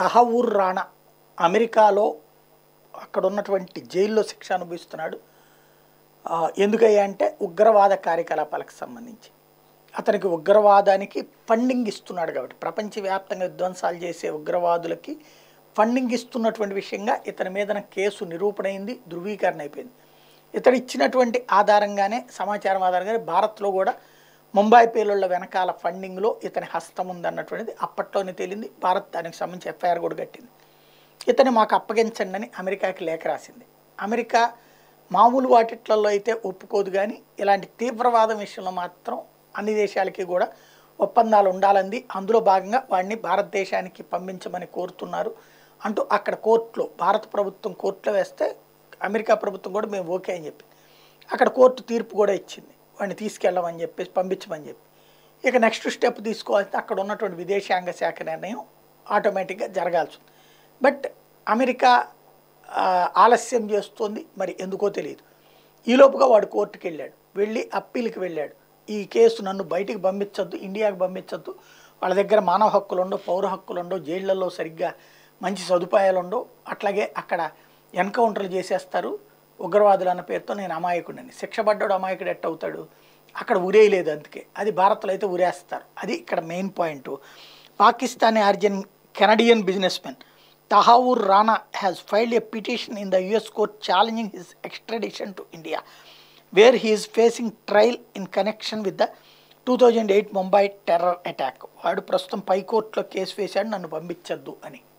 తహవూర్ రాణా అమెరికాలో అక్కడ ఉన్నటువంటి జైల్లో శిక్ష అనుభవిస్తున్నాడు ఆ, ఎందుకయ్యా అంటే ఉగ్రవాద కార్యకలాపాలకు సంబంధించి అతనికి ఉగ్రవాదానికి ఫండింగ్ ఇస్తున్నాడు కాబట్టి ప్రపంచవ్యాప్తంగా విధ్వంసాలు చేసే ఉగ్రవాదులకి ఫండింగ్ ఇస్తున్నటువంటి విషయంగా ఇతని మీద కేసు నిరూపణ అయింది ధృవీకరణ అయిపోయింది ఇతడు ఇచ్చినటువంటి ఆధారంగానే సమాచారం ఆధారంగానే భారత్లో కూడా ముంబై పేలుళ్ల వెనకాల ఫండింగ్లో ఇతని హస్తం ఉందన్నటువంటిది అప్పట్లోనే తేలింది భారత్ దానికి సంబంధించి ఎఫ్ఐఆర్ కూడా కట్టింది ఇతని మాకు అప్పగించండి అని అమెరికాకి లేఖ రాసింది అమెరికా మామూలు వాటిట్లలో అయితే ఒప్పుకోదు కానీ ఇలాంటి తీవ్రవాదం విషయంలో మాత్రం అన్ని దేశాలకి కూడా ఒప్పందాలు ఉండాలంది అందులో భాగంగా వాడిని భారతదేశానికి పంపించమని కోరుతున్నారు అంటూ అక్కడ కోర్టులో భారత ప్రభుత్వం కోర్టులో వేస్తే అమెరికా ప్రభుత్వం కూడా మేము ఓకే అని చెప్పి అక్కడ కోర్టు తీర్పు కూడా ఇచ్చింది వాడిని తీసుకెళ్ళమని చెప్పేసి పంపించమని చెప్పి ఇక నెక్స్ట్ స్టెప్ తీసుకోవాల్సి అక్కడ ఉన్నటువంటి విదేశాంగ శాఖ నిర్ణయం ఆటోమేటిక్గా జరగాల్సి ఉంది బట్ అమెరికా ఆ, ఆలస్యం చేస్తోంది మరి ఎందుకో తెలియదు ఈలోపుగా వాడు కోర్టుకి వెళ్ళాడు వెళ్ళి అప్పీల్కి వెళ్ళాడు ఈ కేసు నన్ను బయటికి పంపించొద్దు ఇండియాకి పంపించొద్దు వాళ్ళ దగ్గర మానవ హక్కులు ఉండవు పౌర హక్కులు ఉండవు జైళ్ళల్లో సరిగ్గా మంచి సదుపాయాలు ఉండవు అట్లాగే అక్కడ ఎన్కౌంటర్లు చేసేస్తారు ఉగ్రవాదులు అన్న పేరుతో నేను అమాయకుడిని శిక్ష పడ్డాడు అమాయకుడు ఎట్ట అవుతాడు అక్కడ ఉరేయలేదు అందుకే అది భారత్లో అయితే ఉరేస్తారు అది ఇక్కడ main point Pakistani origin Canadian businessman Tahawwur Rana has filed a petition in the US court challenging his extradition to India where he's facing trial in connection with the two thousand eight Mumbai terror attack వాడు ప్రస్తుతం పై కోర్టులో case వేశాడు నన్ను పంపించద్దు అని